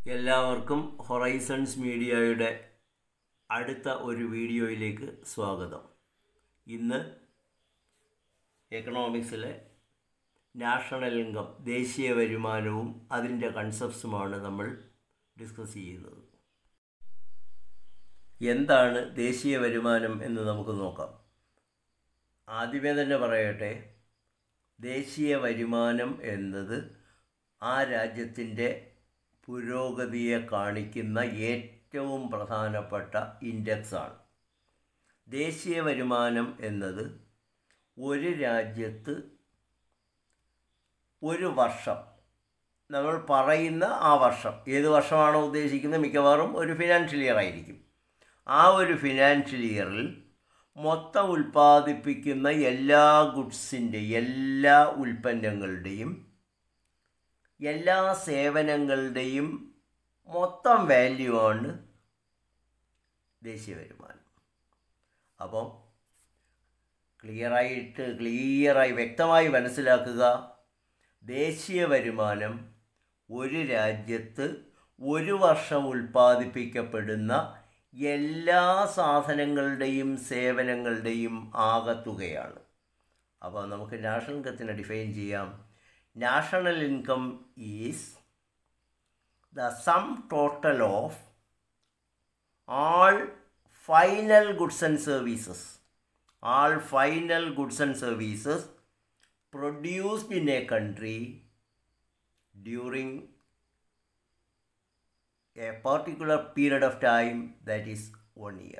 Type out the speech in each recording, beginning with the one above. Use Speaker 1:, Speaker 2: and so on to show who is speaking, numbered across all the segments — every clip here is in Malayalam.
Speaker 1: എല്ലാവർക്കും ഹൊറൈസൺസ് മീഡിയയുടെ അടുത്ത ഒരു വീഡിയോയിലേക്ക് സ്വാഗതം ഇന്ന് എക്കണോമിക്സിലെ നാഷണൽ ഇൻകം ദേശീയ വരുമാനവും അതിൻ്റെ കൺസെപ്റ്റ്സുമാണ് നമ്മൾ ഡിസ്കസ് ചെയ്യുന്നത് എന്താണ് ദേശീയ വരുമാനം എന്ന് നമുക്ക് നോക്കാം ആദ്യമേ തന്നെ പറയട്ടെ ദേശീയ വരുമാനം എന്നത് ആ രാജ്യത്തിൻ്റെ പുരോഗതിയെ കാണിക്കുന്ന ഏറ്റവും പ്രധാനപ്പെട്ട ഇൻഡെക്സാണ് ദേശീയ വരുമാനം എന്നത് ഒരു രാജ്യത്ത് ഒരു വർഷം നമ്മൾ പറയുന്ന ആ വർഷം ഏത് വർഷമാണോ ഉദ്ദേശിക്കുന്നത് മിക്കവാറും ഒരു ഫിനാൻഷ്യൽ ഇയർ ആയിരിക്കും ആ ഒരു ഫിനാൻഷ്യൽ ഇയറിൽ മൊത്തം ഉൽപ്പാദിപ്പിക്കുന്ന എല്ലാ ഗുഡ്സിൻ്റെ എല്ലാ ഉൽപ്പന്നങ്ങളുടെയും എല്ലാ സേവനങ്ങളുടെയും മൊത്തം വാല്യൂ ആണ് ദേശീയ വരുമാനം അപ്പം ക്ലിയറായിട്ട് ക്ലിയറായി വ്യക്തമായി മനസ്സിലാക്കുക ദേശീയ വരുമാനം ഒരു രാജ്യത്ത് ഒരു വർഷം ഉൽപ്പാദിപ്പിക്കപ്പെടുന്ന എല്ലാ സാധനങ്ങളുടെയും സേവനങ്ങളുടെയും ആകത്തുകയാണ് അപ്പോൾ നമുക്ക് നാഷണൽ ഇൻകത്തിനെ ഡിഫൈൻ ചെയ്യാം national income is the sum total of all final goods and services all final goods and services produced in a country during a particular period of time that is one year.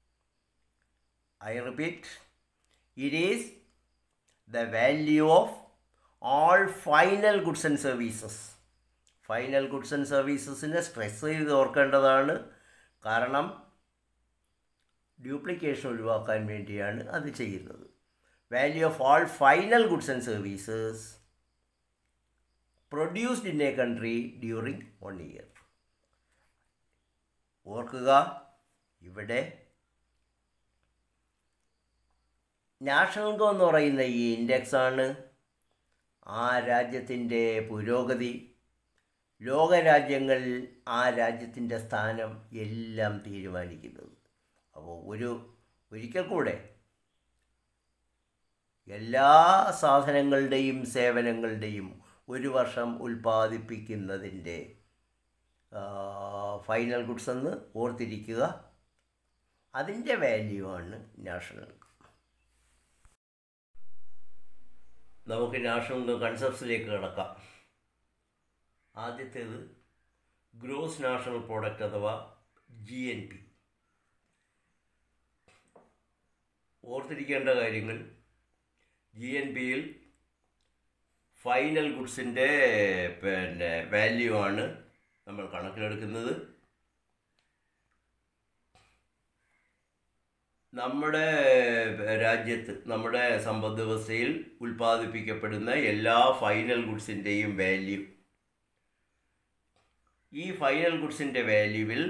Speaker 1: I repeat, it is the value of all final goods and services. Final goods and സർവീസസിനെ സ്ട്രെസ് ചെയ്ത് ഓർക്കേണ്ടതാണ് കാരണം ഡ്യൂപ്ലിക്കേഷൻ ഒഴിവാക്കാൻ വേണ്ടിയാണ് അത് ചെയ്യുന്നത് value of all final goods and services produced in a country during one year. ഓർക്കുക ഇവിടെ നാഷണൽ ഇൻകം എന്ന് പറയുന്ന ഈ ഇൻഡെക്സ് ആണ് ആ രാജ്യത്തിൻ്റെ പുരോഗതി ലോകരാജ്യങ്ങളിൽ ആ രാജ്യത്തിൻ്റെ സ്ഥാനം എല്ലാം തീരുമാനിക്കുന്നത് അപ്പോൾ ഒരു ഒരിക്കൽ കൂടെ എല്ലാ സാധനങ്ങളുടെയും സേവനങ്ങളുടെയും ഒരു വർഷം ഉൽപ്പാദിപ്പിക്കുന്നതിൻ്റെ ഫൈനൽ ഗുഡ്സ് എന്ന് ഓർത്തിരിക്കുക അതിൻ്റെ വാല്യൂ ആണ് നാഷണൽ ഇൻകം നമുക്ക് നാഷണൽ ഇൻകം കൺസെപ്റ്റ്സിലേക്ക് കിടക്കാം ആദ്യത്തേത് ഗ്രോസ് നാഷണൽ പ്രോഡക്റ്റ് അഥവാ ജി എൻ പി ഓർത്തിരിക്കേണ്ട കാര്യങ്ങൾ ജി എൻ പിയിൽ ഫൈനൽ ഗുഡ്സിൻ്റെ പിന്നെ വാല്യൂ ആണ് നമ്മൾ കണക്കിലെടുക്കുന്നത് നമ്മുടെ രാജ്യത്ത് നമ്മുടെ സമ്പദ് വ്യവസ്ഥയിൽ ഉൽപ്പാദിപ്പിക്കപ്പെടുന്ന എല്ലാ ഫൈനൽ ഗുഡ്സിൻ്റെയും വാല്യൂ ഈ ഫൈനൽ ഗുഡ്സിൻ്റെ വാല്യൂവിൽ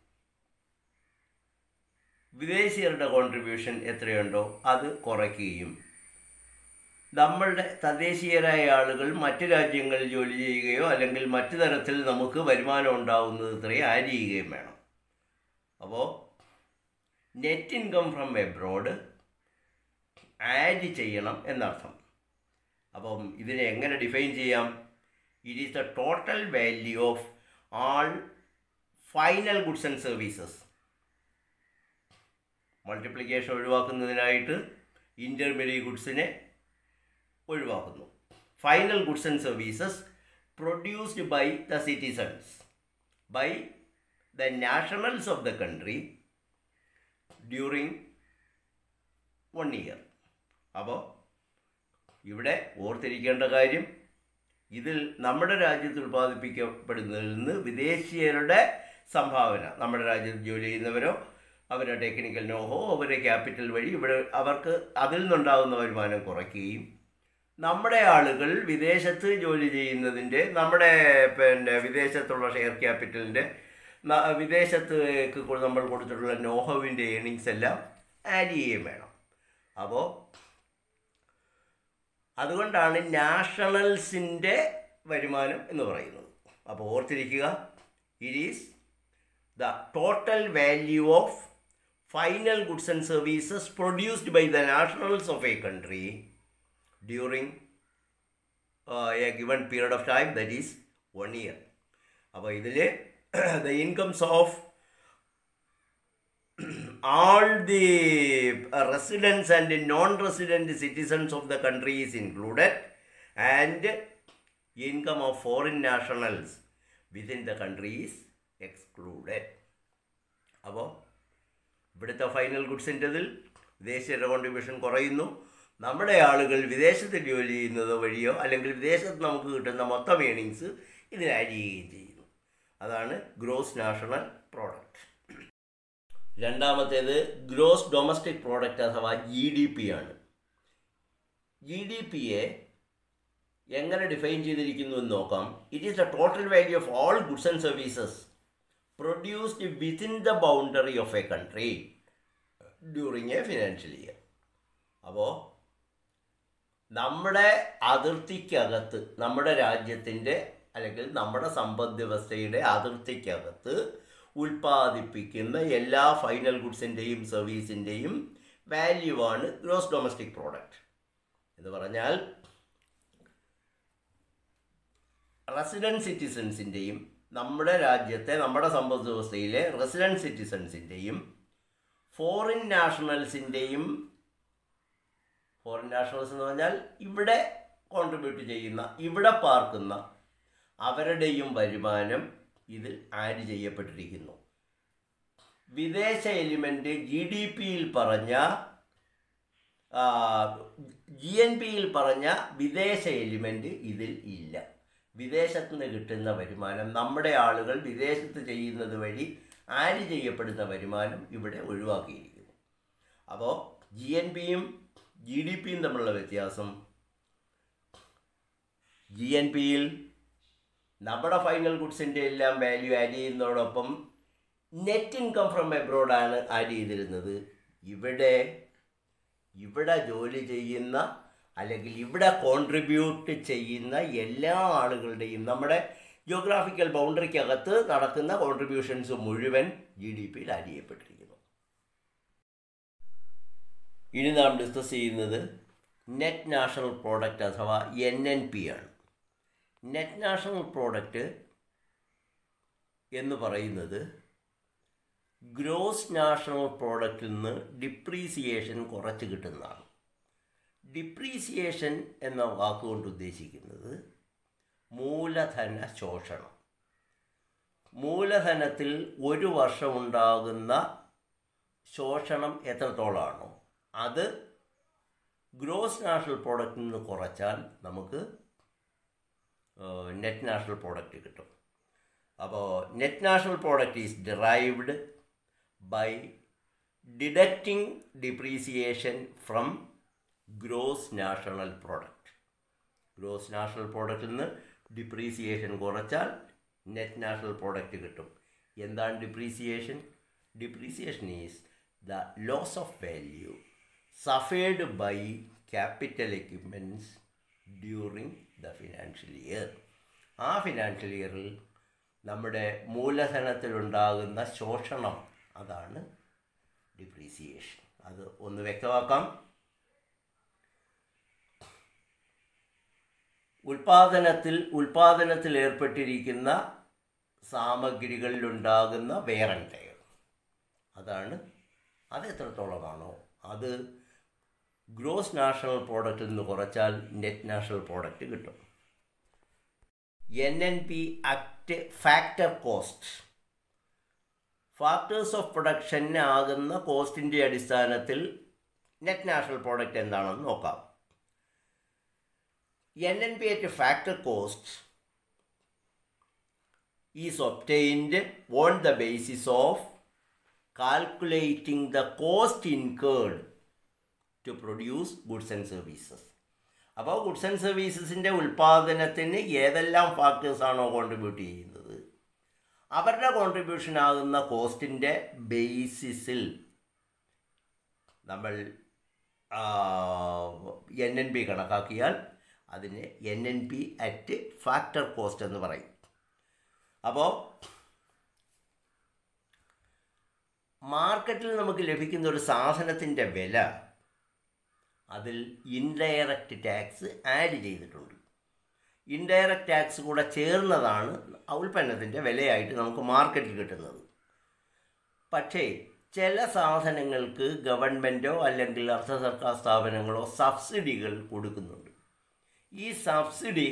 Speaker 1: വിദേശീയരുടെ കോൺട്രിബ്യൂഷൻ എത്രയുണ്ടോ അത് കുറയ്ക്കുകയും നമ്മളുടെ തദ്ദേശീയരായ ആളുകൾ മറ്റ് രാജ്യങ്ങളിൽ ജോലി ചെയ്യുകയോ അല്ലെങ്കിൽ മറ്റു തരത്തിൽ നമുക്ക് വരുമാനം ഉണ്ടാവുന്നത് ഇത്രയും ആഡ് ചെയ്യുകയും വേണം അപ്പോൾ net income from abroad add ചെയ്യണം എന്നർത്ഥം അപ്പം ഇതിനെ എങ്ങനെ ഡിഫൈൻ ചെയ്യാം it is the total value of all final goods and services multiplication ഒഴിവാക്കുന്നതിനായിട്ട് ഇൻ്റർമീഡിയറ്റ് ഗുഡ്സിനെ ഒഴിവാക്കുന്നു final goods and services produced by the citizens by the nationals of the country during one year അപ്പോൾ ഇവിടെ ഓർത്തിരിക്കേണ്ട കാര്യം ഇതിൽ നമ്മുടെ രാജ്യത്ത് ഉൽപ്പാദിപ്പിക്കപ്പെടുന്നതിൽ നിന്ന് വിദേശീയരുടെ സംഭാവന നമ്മുടെ രാജ്യത്ത് ജോലി ചെയ്യുന്നവരോ അവരുടെ ടെക്നിക്കൽ നോഹോ അവരുടെ ക്യാപിറ്റൽ വഴി ഇവിടെ അവർക്ക് അതിൽ നിന്നുണ്ടാകുന്ന വരുമാനം കുറയ്ക്കുകയും നമ്മുടെ ആളുകൾ വിദേശത്ത് ജോലി ചെയ്യുന്നതിൻ്റെ നമ്മുടെ പിന്നെ വിദേശത്തുള്ള ഷെയർ ക്യാപിറ്റലിൻ്റെ വിദേശത്തേക്ക് നമ്മൾ കൊടുത്തിട്ടുള്ള നോഹോവിൻ്റെ ഏണിങ്സ് എല്ലാം ആഡ് ചെയ്യുകയും വേണം അപ്പോൾ അതുകൊണ്ടാണ് നാഷണൽസിൻ്റെ വരുമാനം എന്ന് പറയുന്നത് അപ്പോൾ ഓർത്തിരിക്കുക it is the total value of final goods and services produced by the nationals of a country during a given period of time that is one year അപ്പോൾ ഇതിൽ the incomes of all the uh, residents and non-resident citizens of the country is included and income of foreign nationals within the country is excluded അപ്പോൾ ഇവിടുത്തെ ഫൈനൽ ഗുഡ്സിൻ്റെതിൽ വിദേശീയരുടെ കോൺട്രിബ്യൂഷൻ കുറയുന്നു നമ്മുടെ ആളുകൾ വിദേശത്ത് ജോലി ചെയ്യുന്നത് വഴിയോ അല്ലെങ്കിൽ വിദേശത്ത് നമുക്ക് കിട്ടുന്ന മൊത്തം ഏണിങ്സ് ഇതിൽ ആഡ് ചെയ്യുകയും ചെയ്യുന്നു അതാണ് ഗ്രോസ് നാഷണൽ പ്രോഡക്റ്റ് രണ്ടാമത്തേത് ഗ്രോസ് ഡൊമസ്റ്റിക് പ്രോഡക്റ്റ് അഥവാ ജി ഡി പി ആണ് ജി ഡി പിയെ എങ്ങനെ ഡിഫൈൻ ചെയ്തിരിക്കുന്നു എന്ന് നോക്കാം it is the total value of all goods and services produced within the boundary of a country during a financial year അപ്പോൾ നമ്മുടെ അതിർത്തിക്കകത്ത് നമ്മുടെ രാജ്യത്തിൻ്റെ അല്ലെങ്കിൽ നമ്മുടെ സമ്പദ് വ്യവസ്ഥയുടെ അതിർത്തിക്കകത്ത് ഉൽപ്പാദിപ്പിക്കുന്ന എല്ലാ ഫൈനൽ ഗുഡ്സിൻ്റെയും സർവീസിൻ്റെയും വാല്യൂ ആണ് ഗ്രോസ് ഡൊമസ്റ്റിക് പ്രോഡക്റ്റ് എന്ന് പറഞ്ഞാൽ റെസിഡൻറ്റ് സിറ്റിസൺസിൻ്റെയും നമ്മുടെ രാജ്യത്തെ നമ്മുടെ സമ്പദ് വ്യവസ്ഥയിലെ റെസിഡൻറ്റ് സിറ്റിസൺസിൻ്റെയും ഫോറിൻ നാഷണൽസിൻ്റെയും ഫോറിൻ നാഷണൽസ് എന്ന് പറഞ്ഞാൽ ഇവിടെ കോൺട്രിബ്യൂട്ട് ചെയ്യുന്ന ഇവിടെ പാർക്കുന്ന അവരുടെയും വരുമാനം ഇതിൽ ആഡ് ചെയ്യപ്പെട്ടിരിക്കുന്നു വിദേശ എലിമെൻ്റ് ജി ഡി പിയിൽ പറഞ്ഞ ജി എൻ പിയിൽ പറഞ്ഞ വിദേശ എലിമെൻ്റ് ഇതിൽ ഇല്ല വിദേശത്ത് നിന്ന് കിട്ടുന്ന വരുമാനം നമ്മുടെ ആളുകൾ വിദേശത്ത് ചെയ്യുന്നത് വഴി ആഡ് ചെയ്യപ്പെടുന്ന വരുമാനം ഇവിടെ ഒഴിവാക്കിയിരിക്കുന്നു അപ്പോൾ ജി എൻ പിയും ജി ഡി പിയും തമ്മിലുള്ള വ്യത്യാസം ജി എൻ പിയിൽ നമ്മുടെ ഫൈനൽ ഗുഡ്സിൻ്റെ എല്ലാം വാല്യൂ ആഡ് ചെയ്യുന്നതോടൊപ്പം നെറ്റ് ഇൻകം ഫ്രം എബ്രോഡാണ് ആഡ് ചെയ്തിരുന്നത് ഇവിടെ ഇവിടെ ജോലി ചെയ്യുന്ന അല്ലെങ്കിൽ ഇവിടെ കോൺട്രിബ്യൂട്ട് ചെയ്യുന്ന എല്ലാ ആളുകളുടെയും നമ്മുടെ ജിയോഗ്രാഫിക്കൽ ബൗണ്ടറിക്കകത്ത് നടക്കുന്ന കോൺട്രിബ്യൂഷൻസ് മുഴുവൻ ജി ഡി പിയിൽ ആഡ് ചെയ്യപ്പെട്ടിരിക്കുന്നു ഇനി നാം ഡിസ്കസ് ചെയ്യുന്നത് നെറ്റ് നാഷണൽ പ്രോഡക്റ്റ് അഥവാ എൻ എൻ പി ആണ് നെറ്റ് നാഷണൽ പ്രോഡക്റ്റ് എന്ന് പറയുന്നത് ഗ്രോസ് നാഷണൽ പ്രോഡക്റ്റിൽ നിന്ന് ഡിപ്രീസിയേഷൻ കുറച്ച് കിട്ടുന്നതാണ് ഡിപ്രീസിയേഷൻ എന്ന വാക്കുകൊണ്ട് ഉദ്ദേശിക്കുന്നത് മൂലധന ശോഷണം മൂലധനത്തിൽ ഒരു വർഷം ഉണ്ടാകുന്ന ശോഷണം എത്രത്തോളമാണോ അത് ഗ്രോസ് നാഷണൽ പ്രോഡക്റ്റിൽ നിന്ന് കുറച്ചാൽ നമുക്ക് നെറ്റ് നാഷണൽ പ്രോഡക്റ്റ് കിട്ടും അപ്പോൾ net national product is derived by deducting depreciation from gross national product gross national പ്രോഡക്റ്റിൽ നിന്ന് ഡിപ്രീസിയേഷൻ കുറച്ചാൽ നെറ്റ് നാഷണൽ പ്രോഡക്റ്റ് കിട്ടും എന്താണ് depreciation depreciation is the loss of value suffered by capital equipments during the financial year ആ ഫിനാൻഷ്യൽ ഇയറിൽ നമ്മുടെ മൂലധനത്തിലുണ്ടാകുന്ന ശോഷണം അതാണ് ഡിപ്രീസിയേഷൻ അത് ഒന്ന് വ്യക്തമാക്കാം ഉൽപാദനത്തിൽ ഉൽപാദനത്തിൽ ഏർപ്പെട്ടിരിക്കുന്ന സാമഗ്രികളിലുണ്ടാകുന്ന വേറെന്തയോ അതാണ് അത് എത്രത്തോളമാണോ അത് ഗ്രോസ് നാഷണൽ പ്രോഡക്റ്റിൽ നിന്ന് കുറച്ചാൽ നെറ്റ് നാഷണൽ പ്രോഡക്റ്റ് കിട്ടും N N P at factor cost factors of production ആകുന്ന കോസ്റ്റിൻ്റെ അടിസ്ഥാനത്തിൽ നെറ്റ് നാഷണൽ പ്രോഡക്റ്റ് എന്താണെന്ന് നോക്കാം N N P at factor cost is obtained on the basis of calculating the cost incurred to produce goods and services അപ്പോൾ ഗുഡ്സ് ആൻഡ് സർവീസസിൻ്റെ ഉൽപ്പാദനത്തിന് ഏതെല്ലാം ഫാക്ടേഴ്സാണോ കോൺട്രിബ്യൂട്ട് ചെയ്യുന്നത് അവരുടെ കോൺട്രിബ്യൂഷൻ ആകുന്ന കോസ്റ്റിൻ്റെ ബേസിസിൽ നമ്മൾ എൻ എൻ പി കണക്കാക്കിയാൽ അതിനെ N N P at factor cost എന്ന് പറയും അപ്പോൾ മാർക്കറ്റിൽ നമുക്ക് ലഭിക്കുന്ന ഒരു സാധനത്തിൻ്റെ വില അതിൽ ഇൻഡയറക്റ്റ് ടാക്സ് ആഡ് ചെയ്തിട്ടുണ്ട് ഇൻഡയറക്റ്റ് ടാക്സ് കൂടെ ചേർന്നതാണ് ആ ഉൽപ്പന്നത്തിൻ്റെ വിലയായിട്ട് നമുക്ക് മാർക്കറ്റിൽ കിട്ടുന്നത് പക്ഷേ ചില സാധനങ്ങൾക്ക് ഗവൺമെൻറ്റോ അല്ലെങ്കിൽ അർദ്ധ സർക്കാർ സ്ഥാപനങ്ങളോ സബ്സിഡികൾ കൊടുക്കുന്നുണ്ട് ഈ സബ്സിഡി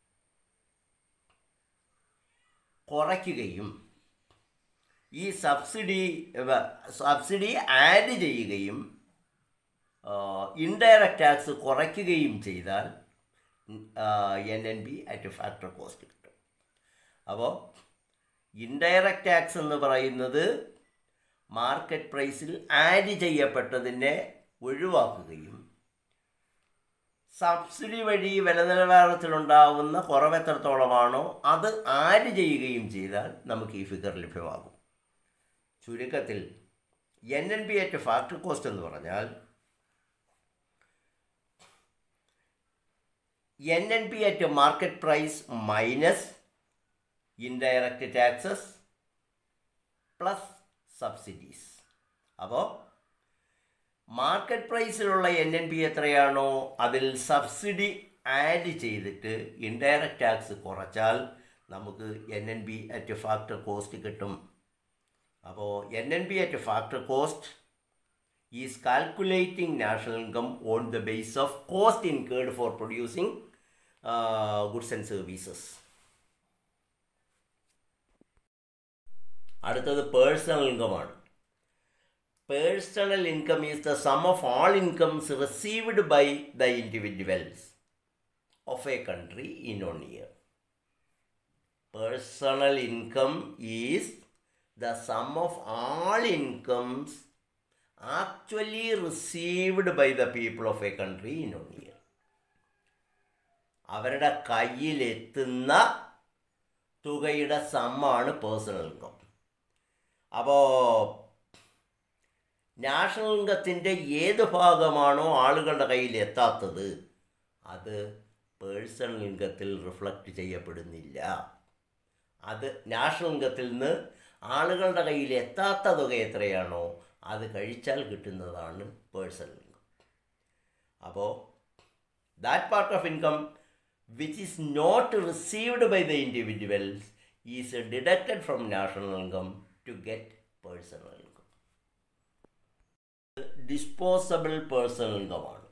Speaker 1: കുറയ്ക്കുകയും ഈ സബ്സിഡി സബ്സിഡി ആഡ് ചെയ്യുകയും ഇൻഡയറക്റ്റ് ടാക്സ് കുറയ്ക്കുകയും ചെയ്താൽ N N B at factor cost കിട്ടും അപ്പോൾ ഇൻഡയറക്റ്റ് ടാക്സ് എന്ന് പറയുന്നത് മാർക്കറ്റ് പ്രൈസിൽ ആഡ് ചെയ്യപ്പെട്ടതിനെ ഒഴിവാക്കുകയും സബ്സിഡി വഴി വില നിലവാരത്തിലുണ്ടാവുന്ന കുറവ് എത്രത്തോളമാണോ അത് ആഡ് ചെയ്യുകയും ചെയ്താൽ നമുക്ക് ഈ ഫിഗർ ലഭ്യമാകും ചുരുക്കത്തിൽ N N B at factory cost എന്ന് പറഞ്ഞാൽ N N B at market price minus indirect taxes plus subsidies അപ്പോൾ മാർക്കറ്റ് പ്രൈസിലുള്ള എൻ എൻ ബി എത്രയാണോ അതിൽ സബ്സിഡി ആഡ് ചെയ്തിട്ട് ഇൻഡയറക്റ്റ് ടാക്സ് കുറച്ചാൽ നമുക്ക് N N B at factor cost കിട്ടും അപ്പോൾ N N B at factor cost is calculating national income on the base of cost incurred for producing goods and services അടുത്തത് personal ഇൻകമാണ് personal income is the sum of all incomes received by the individuals of a country in one year personal income is the sum of all incomes actually received by the people of a country in one year. അവരുടെ കയ്യിലെത്തുന്ന തുകയുടെ സമ്മാണ് പേഴ്സണൽ ഇൻകം അപ്പോൾ നാഷണൽ ഇൻകത്തിൻ്റെ ഏത് ഭാഗമാണോ ആളുകളുടെ കയ്യിൽ എത്താത്തത് അത് പേഴ്സണൽ ഇൻകത്തിൽ റിഫ്ലക്റ്റ് ചെയ്യപ്പെടുന്നില്ല അത് നാഷണൽ ഇൻകത്തിൽ നിന്ന് ആളുകളുടെ കയ്യിൽ എത്താത്ത തുക എത്രയാണോ അത് കഴിച്ചാൽ കിട്ടുന്നതാണ് പേഴ്സണൽ ഇൻകം അപ്പോൾ that part of income which is not received by the individuals is deducted from national income to get personal income disposable personal ഇൻകമാണ്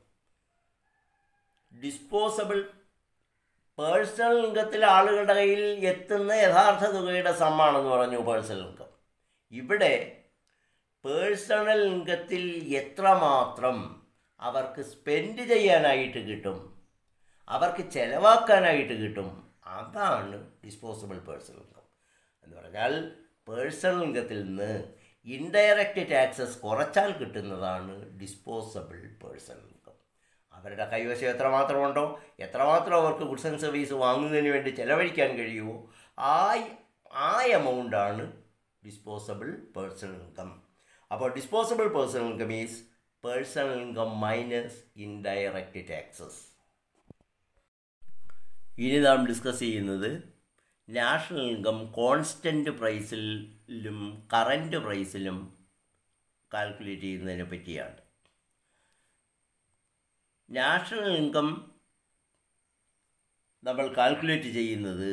Speaker 1: ഡിസ്പോസബിൾ പേഴ്സണൽ ഇൻകത്തിൽ ആളുകളുടെ കയ്യിൽ എത്തുന്ന യഥാർത്ഥ തുകയുടെ സമ്മാണെന്ന് പറഞ്ഞു പേഴ്സണൽ ഇൻകം ഇവിടെ പേഴ്സണൽ ഇൻകത്തിൽ എത്രമാത്രം അവർക്ക് സ്പെൻഡ് ചെയ്യാനായിട്ട് കിട്ടും അവർക്ക് ചിലവാക്കാനായിട്ട് കിട്ടും അതാണ് ഡിസ്പോസിബിൾ പേഴ്സണൽ ഇൻകം എന്ന് പറഞ്ഞാൽ പേഴ്സണൽ ഇൻകത്തിൽ നിന്ന് ഇൻഡയറക്റ്റ് ടാക്സസ് കുറച്ചാൽ കിട്ടുന്നതാണ് ഡിസ്പോസബിൾ പേഴ്സണൽ ഇൻകം അവരുടെ കൈവശം എത്രമാത്രമുണ്ടോ എത്രമാത്രം അവർക്ക് ഗുഡ്സ് ആൻഡ് സർവീസ് വാങ്ങുന്നതിന് വേണ്ടി ചിലവഴിക്കാൻ കഴിയുമോ ആ ആ എമൗണ്ടാണ് ഡിസ്പോസബിൾ പേഴ്സണൽ ഇൻകം അപ്പോൾ disposable personal income is personal income minus indirect taxes ഇനി നാം ഡിസ്കസ് ചെയ്യുന്നത് നാഷണൽ ഇൻകം കോൺസ്റ്റൻറ്റ് പ്രൈസിലും കറൻറ്റ് പ്രൈസിലും കാൽക്കുലേറ്റ് ചെയ്യുന്നതിനെ പറ്റിയാണ് നാഷണൽ ഇൻകം നമ്മൾ കാൽക്കുലേറ്റ് ചെയ്യുന്നത്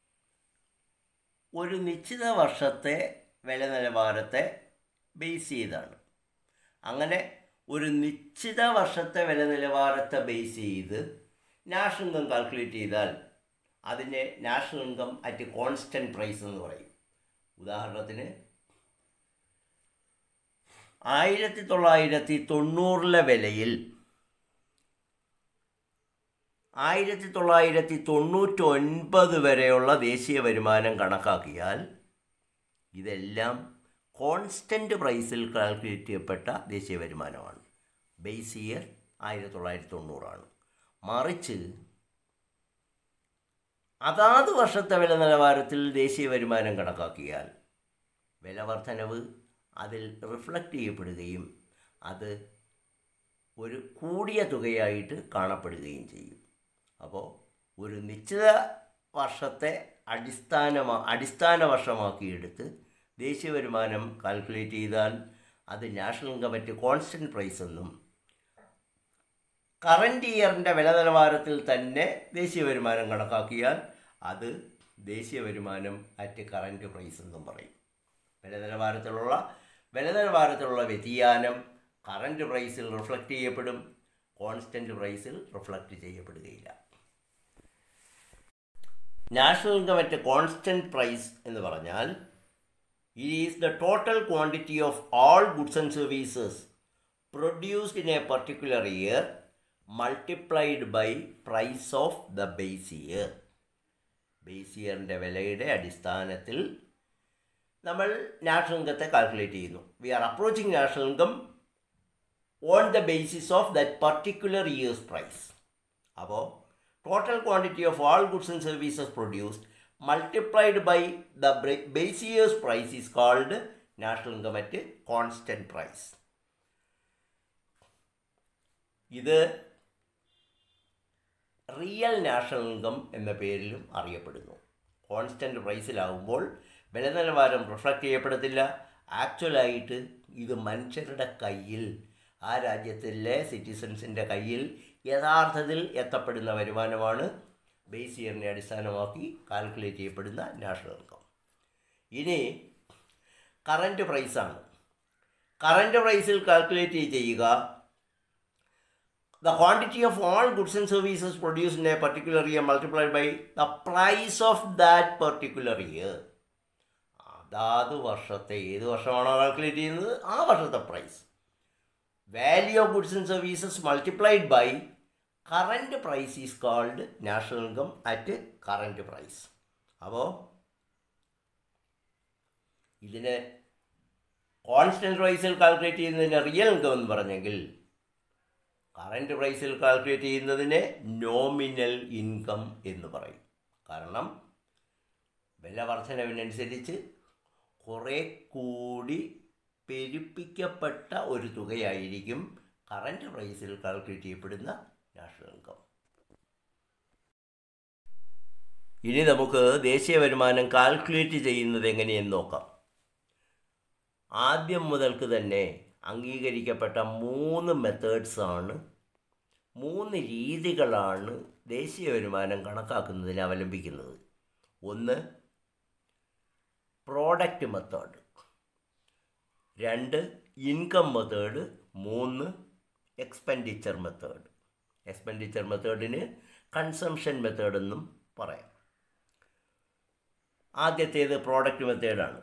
Speaker 1: ഒരു നിശ്ചിത വർഷത്തെ വില നിലവാരത്തെ ബേസ് ചെയ്താണ് അങ്ങനെ ഒരു നിശ്ചിത വർഷത്തെ വില നിലവാരത്തെ ബേസ് ചെയ്ത് നാഷണൽ ഇൻകം കാൽക്കുലേറ്റ് ചെയ്താൽ അതിനെ national income at constant price എന്ന് പറയും ഉദാഹരണത്തിന് ആയിരത്തി തൊള്ളായിരത്തി തൊണ്ണൂറിലെ വിലയിൽ ആയിരത്തി തൊള്ളായിരത്തി തൊണ്ണൂറ്റൊൻപത് വരെയുള്ള ദേശീയ വരുമാനം കണക്കാക്കിയാൽ ഇതെല്ലാം കോൺസ്റ്റൻറ്റ് പ്രൈസിൽ കാൽക്കുലേറ്റ് ചെയ്യപ്പെട്ട ദേശീയ വരുമാനമാണ് ബേസ് ഇയർ ആയിരത്തി തൊള്ളായിരത്തി തൊണ്ണൂറാണ് മറിച്ച് അതാത് വർഷത്തെ വില നിലവാരത്തിൽ ദേശീയ വരുമാനം കണക്കാക്കിയാൽ വില വർധനവ് അതിൽ റിഫ്ലക്റ്റ് ചെയ്യപ്പെടുകയും അത് ഒരു കൂടിയ തുകയായിട്ട് കാണപ്പെടുകയും ചെയ്യും അപ്പോൾ ഒരു നിശ്ചിത വർഷത്തെ അടിസ്ഥാനമാ അടിസ്ഥാന വർഷമാക്കിയെടുത്ത് ദേശീയ വരുമാനം കാൽക്കുലേറ്റ് ചെയ്താൽ അത് national income at constant price എന്നും കറൻറ്റ് ഇയറിൻ്റെ വില നിലവാരത്തിൽ തന്നെ ദേശീയ വരുമാനം കണക്കാക്കിയാൽ അത് ദേശീയ വരുമാനം അറ്റ് കറൻറ്റ് പ്രൈസ് എന്നും പറയും വില നിലവാരത്തിലുള്ള വില നിലവാരത്തിലുള്ള വ്യതിയാനം കറൻറ്റ് പ്രൈസിൽ റിഫ്ലക്റ്റ് ചെയ്യപ്പെടും കോൺസ്റ്റൻറ്റ് പ്രൈസിൽ റിഫ്ലക്റ്റ് ചെയ്യപ്പെടുകയില്ല national income at constant price എന്ന് പറഞ്ഞാൽ it is the total quantity of all goods and services produced in a particular year multiplied by price of the base year base ഇയറിൻ്റെ വിലയുടെ അടിസ്ഥാനത്തിൽ നമ്മൾ നാഷണൽ ഇൻകത്തെ കാൽക്കുലേറ്റ് ചെയ്യുന്നു we are approaching national income on the basis of that particular year's price അപ്പോൾ total quantity of all goods and services produced multiplied by the base years price is called national income at constant price ഇത് റിയൽ നാഷണൽ ഇൻകം എന്ന പേരിലും അറിയപ്പെടുന്നു കോൺസ്റ്റൻറ്റ് പ്രൈസിലാകുമ്പോൾ വില നിലവാരം റിഫ്ലക്റ്റ് ചെയ്യപ്പെടത്തില്ല ആക്ച്വലായിട്ട് ഇത് മനുഷ്യരുടെ കയ്യിൽ ആ രാജ്യത്തിലെ സിറ്റിസൺസിൻ്റെ കയ്യിൽ യഥാർത്ഥത്തിൽ എത്തപ്പെടുന്ന വരുമാനമാണ് ബേസ് ഇയറിനെ അടിസ്ഥാനമാക്കി കാൽക്കുലേറ്റ് ചെയ്യപ്പെടുന്ന നാഷണൽ ഇൻകം ഇനി കറൻറ്റ് പ്രൈസാണ് കറൻറ്റ് പ്രൈസിൽ കാൽക്കുലേറ്റ് ചെയ്യുക the quantity of all goods and services produced in a particular year multiplied by the price of that particular year അതാത് വർഷത്തെ ഏത് വർഷമാണോ കാൽക്കുലേറ്റ് ചെയ്യുന്നത് ആ വർഷത്തെ price value of goods and services multiplied by current price is called national income at current price അപ്പോൾ ഇതിന് കോൺസ്റ്റൻറ്റ് പ്രൈസിൽ കാൽക്കുലേറ്റ് ചെയ്യുന്നതിന് റിയൽ ഇൻകം എന്ന് പറഞ്ഞെങ്കിൽ കറൻറ്റ് പ്രൈസിൽ കാൽക്കുലേറ്റ് ചെയ്യുന്നതിനെ നോമിനൽ ഇൻകം എന്ന് പറയും കാരണം വില വർധനവിനനുസരിച്ച് കുറേ കൂടി പെരുപ്പിക്കപ്പെട്ട ഒരു തുകയായിരിക്കും കറൻറ്റ് പ്രൈസിൽ കാൽക്കുലേറ്റ് ചെയ്യപ്പെടുന്ന നാഷണൽ ഇൻകം ഇനി നമുക്ക് ദേശീയ വരുമാനം കാൽക്കുലേറ്റ് ചെയ്യുന്നത് എങ്ങനെയെന്ന് നോക്കാം ആദ്യം മുതൽക്ക് തന്നെ അംഗീകരിക്കപ്പെട്ട മൂന്ന് മെത്തേഡ്സാണ് മൂന്ന് രീതികളാണ് ദേശീയ വരുമാനം കണക്കാക്കുന്നതിന് അവലംബിക്കുന്നത് ഒന്ന് പ്രോഡക്റ്റ് മെത്തേഡ് രണ്ട് ഇൻകം മെത്തേഡ് മൂന്ന് എക്സ്പെൻഡിച്ചർ മെത്തേഡ് എക്സ്പെൻഡിച്ചർ മെത്തേഡിന് കൺസംഷൻ മെത്തേഡ് എന്നും പറയാം ആദ്യത്തേത് പ്രോഡക്റ്റ് മെത്തേഡാണ്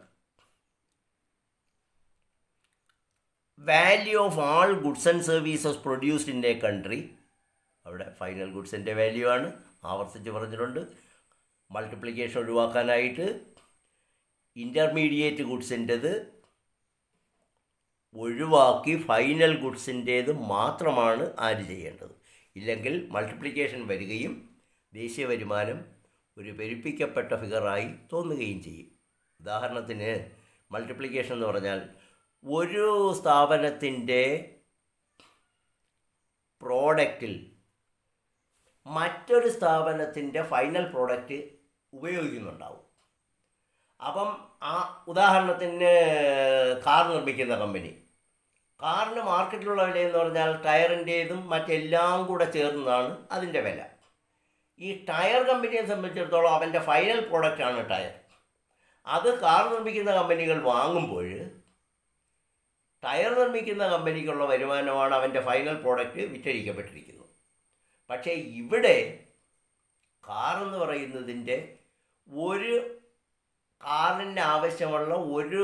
Speaker 1: value of all goods and services produced in a country അവിടെ ഫൈനൽ ഗുഡ്സിൻ്റെ വാല്യൂ ആണ് ആവർത്തിച്ച് പറഞ്ഞിട്ടുണ്ട് മൾട്ടിപ്ലിക്കേഷൻ ഒഴിവാക്കാനായിട്ട് ഇൻ്റർമീഡിയറ്റ് ഗുഡ്സിൻ്റെത് ഒഴിവാക്കി ഫൈനൽ ഗുഡ്സിൻ്റേത് മാത്രമാണ് ആഡ് ചെയ്യേണ്ടത് ഇല്ലെങ്കിൽ മൾട്ടിപ്ലിക്കേഷൻ വരികയും ദേശീയ വരുമാനം ഒരു പെരുപ്പിക്കപ്പെട്ട ഫിഗറായി തോന്നുകയും ചെയ്യും ഉദാഹരണത്തിന് മൾട്ടിപ്ലിക്കേഷൻ എന്ന് പറഞ്ഞാൽ ഒരു സ്ഥാപനത്തിൻ്റെ പ്രോഡക്റ്റിൽ മറ്റൊരു സ്ഥാപനത്തിൻ്റെ ഫൈനൽ പ്രോഡക്റ്റ് ഉപയോഗിക്കുന്നുണ്ടാവും അപ്പം ആ ഉദാഹരണത്തിന് കാർ നിർമ്മിക്കുന്ന കമ്പനി കാറിന് മാർക്കറ്റിലുള്ള വില എന്ന് പറഞ്ഞാൽ ടയറിൻ്റേതും മറ്റെല്ലാം കൂടെ ചേർന്നതാണ് അതിൻ്റെ വില ഈ ടയർ കമ്പനിയെ സംബന്ധിച്ചിടത്തോളം അവൻ്റെ ഫൈനൽ പ്രോഡക്റ്റാണ് ടയർ അത് കാർ നിർമ്മിക്കുന്ന കമ്പനികൾ വാങ്ങുമ്പോൾ ടയർ നിർമ്മിക്കുന്ന കമ്പനിക്കുള്ള വരുമാനമാണ് അവൻ്റെ ഫൈനൽ പ്രോഡക്റ്റ് വിറ്റഴിക്കപ്പെട്ടിരിക്കുന്നത് പക്ഷേ ഇവിടെ കാർ എന്ന് പറയുന്നതിൻ്റെ ഒരു കാറിന് ആവശ്യമുള്ള ഒരു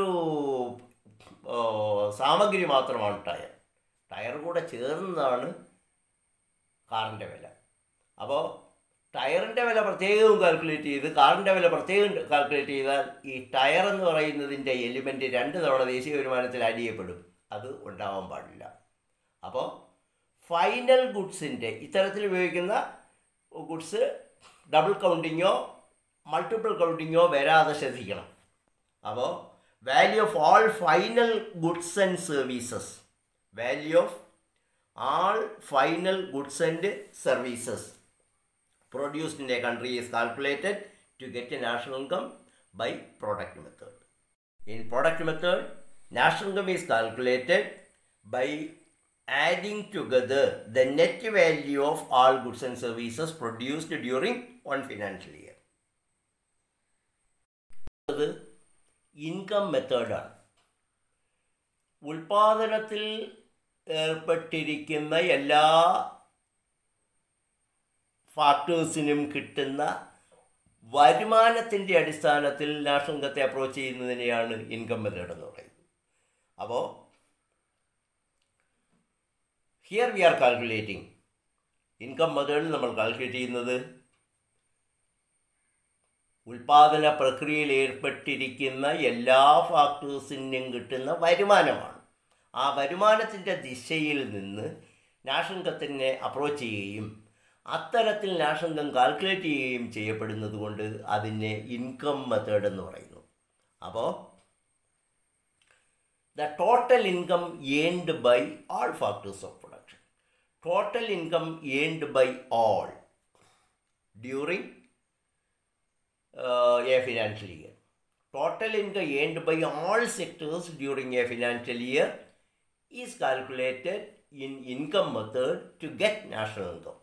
Speaker 1: സാമഗ്രി മാത്രമാണ് ടയർ ടയർ കൂടെ ചേർന്നതാണ് കാറിൻ്റെ വില അപ്പോൾ ടയറിൻ്റെ വില പ്രത്യേകവും കാൽക്കുലേറ്റ് ചെയ്ത് കാറിൻ്റെ വില പ്രത്യേകം കാൽക്കുലേറ്റ് ചെയ്താൽ ഈ ടയർ എന്ന് പറയുന്നതിൻ്റെ എലിമെൻറ്റ് രണ്ട് തവണ ദേശീയ വരുമാനത്തിൽ ആഡ് ചെയ്യപ്പെടും അത് ഉണ്ടാവാൻ പാടില്ല അപ്പോൾ ഫൈനൽ ഗുഡ്സിൻ്റെ ഇത്തരത്തിൽ ഉപയോഗിക്കുന്ന ഗുഡ്സ് ഡബിൾ കൗണ്ടിങ്ങോ മൾട്ടിപ്പിൾ കൗണ്ടിങ്ങോ വരാതെ ശ്രദ്ധിക്കണം അപ്പോൾ value of all final goods and services value of all final goods and services produced in a country is calculated to get a national income by product method. In product method, national income is calculated by adding together the net value of all goods and services produced during one financial year. അത് ഇൻകം മെത്തേഡാണ് ഉൽപാദനത്തിൽ ഏർപ്പെട്ടിരിക്കുന്ന എല്ലാ ഫാക്ടേഴ്സിനും കിട്ടുന്ന വരുമാനത്തിൻ്റെ അടിസ്ഥാനത്തിൽ നാഷണൽ ഇൻകത്തെ അപ്രോച്ച് ചെയ്യുന്നതിനെയാണ് ഇൻകം മെത്തേഡ് എന്ന് പറയുന്നത് അപ്പോൾ here we are calculating income മെത്തേഡിൽ നമ്മൾ കാൽക്കുലേറ്റ് ചെയ്യുന്നത് ഉൽപാദന പ്രക്രിയയിൽ ഏർപ്പെട്ടിരിക്കുന്ന എല്ലാ ഫാക്ടേഴ്സിനും കിട്ടുന്ന വരുമാനമാണ് ആ വരുമാനത്തിൻ്റെ ദിശയിൽ നിന്ന് നാഷണൽ ഇൻകത്തിനെ അപ്രോച്ച് ചെയ്യുകയും അത്തരത്തിൽ നാഷണൽ ഇൻകം കാൽക്കുലേറ്റ് ചെയ്യുകയും ചെയ്യപ്പെടുന്നത് കൊണ്ട് അതിനെ ഇൻകം മെത്തേഡ് എന്ന് പറയുന്നു അപ്പോൾ the total income earned by all factors of production total income earned by all during a financial year total income earned by all sectors during a financial year is calculated in income method to get national income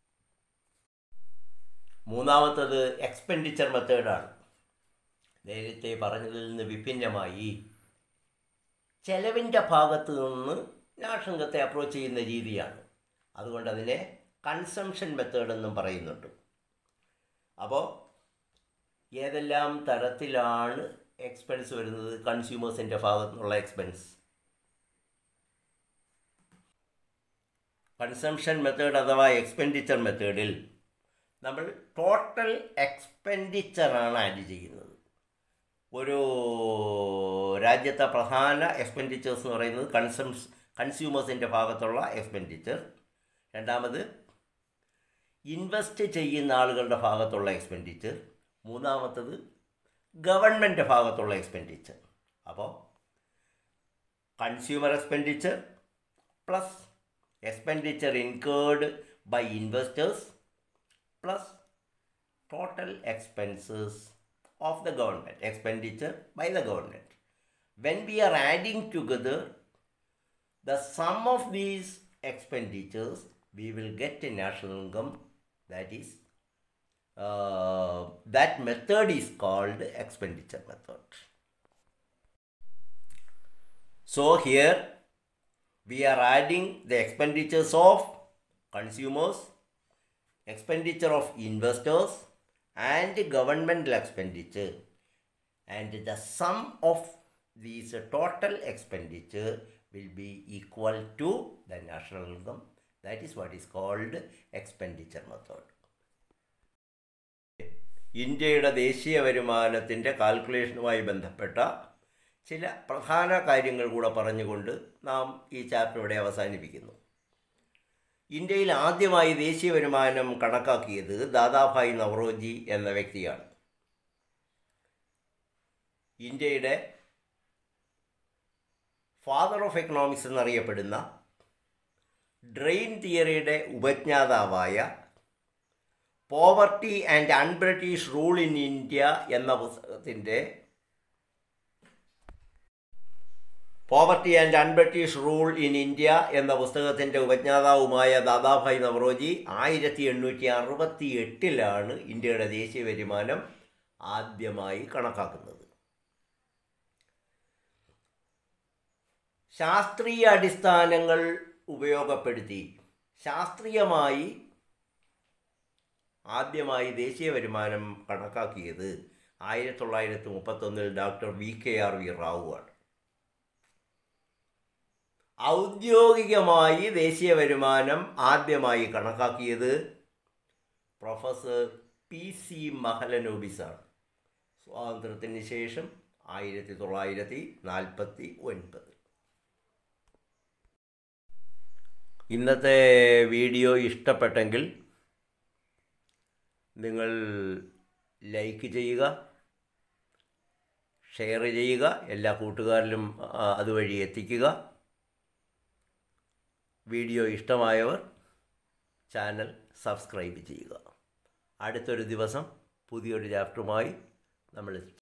Speaker 1: മൂന്നാമത്തത് എക്സ്പെൻഡിച്ചർ മെത്തേഡാണ് നേരത്തെ പറഞ്ഞതിൽ നിന്ന് വിഭിന്നമായി ചെലവിൻ്റെ ഭാഗത്ത് നിന്ന് നാഷണത്തെ അപ്രോച്ച് ചെയ്യുന്ന രീതിയാണ് അതുകൊണ്ട് അതിനെ കൺസംഷൻ മെത്തേഡ് എന്നും പറയുന്നുണ്ട് അപ്പോൾ ഏതെല്ലാം തരത്തിലാണ് എക്സ്പെൻസ് വരുന്നത് കൺസ്യൂമേഴ്സിൻ്റെ ഭാഗത്തു നിന്നുള്ള എക്സ്പെൻസ് കൺസംഷൻ മെത്തേഡ് അഥവാ എക്സ്പെൻഡിച്ചർ മെത്തേഡിൽ നമ്മൾ ടോട്ടൽ എക്സ്പെൻഡിച്ചറാണ് ആഡ് ചെയ്യുന്നത് ഒരു രാജ്യത്തെ പ്രധാന എക്സ്പെൻഡിച്ചേഴ്സ് എന്ന് പറയുന്നത് കൺസംസ് കൺസ്യൂമേഴ്സിൻ്റെ ഭാഗത്തുള്ള എക്സ്പെൻഡിച്ചർ രണ്ടാമത് ഇൻവെസ്റ്റ് ചെയ്യുന്ന ആളുകളുടെ ഭാഗത്തുള്ള എക്സ്പെൻഡിച്ചർ മൂന്നാമത്തത് ഗവൺമെൻറ് ഭാഗത്തുള്ള എക്സ്പെൻഡിച്ചർ അപ്പോൾ consumer expenditure plus expenditure incurred by investors plus total expenses of the government, expenditure by the government. When we are adding together the sum of these expenditures, we will get a national income that is, uh, that method is called expenditure method. So here we are adding the expenditures of consumers, expenditure of investors, and governmental expenditure and the sum of these total expenditure will be equal to the national income that is what is called expenditure method ഇന്ത്യയുടെ ദേശീയ വരുമാനത്തിൻ്റെ കാൽക്കുലേഷനുമായി ബന്ധപ്പെട്ട ചില പ്രധാന കാര്യങ്ങൾ കൂടെ പറഞ്ഞുകൊണ്ട് നാം ഈ ചാപ്റ്റർ ഇവിടെ അവസാനിപ്പിക്കുന്നു ഇന്ത്യയിൽ ആദ്യമായി ദേശീയ വരുമാനം കണക്കാക്കിയത് ദാദാഭായ് നവറോജി എന്ന വ്യക്തിയാണ് ഇന്ത്യയുടെ ഫാദർ ഓഫ് എക്കണോമിക്സ് എന്നറിയപ്പെടുന്ന ഡ്രെയിൻ തിയറിയുടെ ഉപജ്ഞാതാവായ poverty and un-British rule in India എന്ന പുസ്തകത്തിൻ്റെ poverty and un-British rule in India എന്ന പുസ്തകത്തിൻ്റെ ഉപജ്ഞാതാവുമായ ദാദാഭായ് നവറോജി ആയിരത്തി എണ്ണൂറ്റി അറുപത്തി എട്ടിലാണ് ഇന്ത്യയുടെ ദേശീയ വരുമാനം ആദ്യമായി കണക്കാക്കുന്നത് ശാസ്ത്രീയ അടിസ്ഥാനങ്ങൾ ഉപയോഗപ്പെടുത്തി ശാസ്ത്രീയമായി ആദ്യമായി ദേശീയ വരുമാനം കണക്കാക്കിയത് ആയിരത്തി തൊള്ളായിരത്തി മുപ്പത്തൊന്നിൽ doctor V K R V Rao ആണ് ഔദ്യോഗികമായി ദേശീയ വരുമാനം ആദ്യമായി കണക്കാക്കിയത് പ്രൊഫസർ പി സി മഹലനോബിസാണ് സ്വാതന്ത്ര്യത്തിന് ശേഷം ആയിരത്തി തൊള്ളായിരത്തി നാൽപ്പത്തി ഒൻപത് ഇന്നത്തെ വീഡിയോ ഇഷ്ടപ്പെട്ടെങ്കിൽ നിങ്ങൾ ലൈക്ക് ചെയ്യുക ഷെയർ ചെയ്യുക എല്ലാ കൂട്ടുകാരിലും ആ, അതുവഴി എത്തിക്കുക വീഡിയോ ഇഷ്ടമായവർ ചാനൽ സബ്സ്ക്രൈബ് ചെയ്യുക അടുത്തൊരു ദിവസം പുതിയൊരു ചാപ്റ്ററുമായി നമ്മൾ